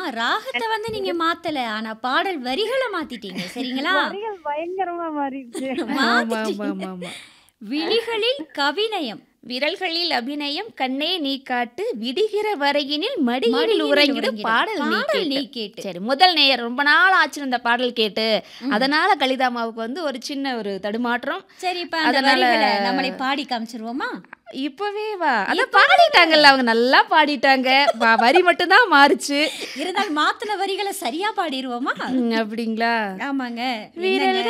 ராகத்தை வந்து நீங்க மாத்தல ஆனா பாடல் வரிகளை மாத்திட்டீங்க சரிங்களா வரிகள் பயங்கரமா மாறிடுச்சு ஆமா ஆமா மாத்திட்டீங்க. ஆமா ஆமா விழிகளில் கவிநயம் விரல்களில் அபிநயம் கண்ணே நீ காட்டு விடுகிற வரையினில் மடியில் மடியினில் உறங்கிடு உறங்கிடு. பாடல் நீ பாடல் நீ கேட்டு கேட்டு. சரி முதல் நேயர் ரொம்ப நாள் ஆச்சு இந்த பாடல் கேட்டு அதனால கலிதாமாவுக்கு வந்து ஒரு சின்ன ஒரு தடுமாற்றம் சரி இப்ப அந்த அதனால- வரிகளை நம்மளே பாடி காமிச்சிருவோமா இப்பவே வா அத பாடிட்டாங்கல்ல அவங்க நல்லா பாடிட்டாங்க வ- வரி மட்டும் தான் மாறுச்சு இருந்தாலும் மாத்தின வரிகளை சரியா பாடிடுவோமா ம், அப்படிங்களா ஆமாங்க வீரல் என்னங்க?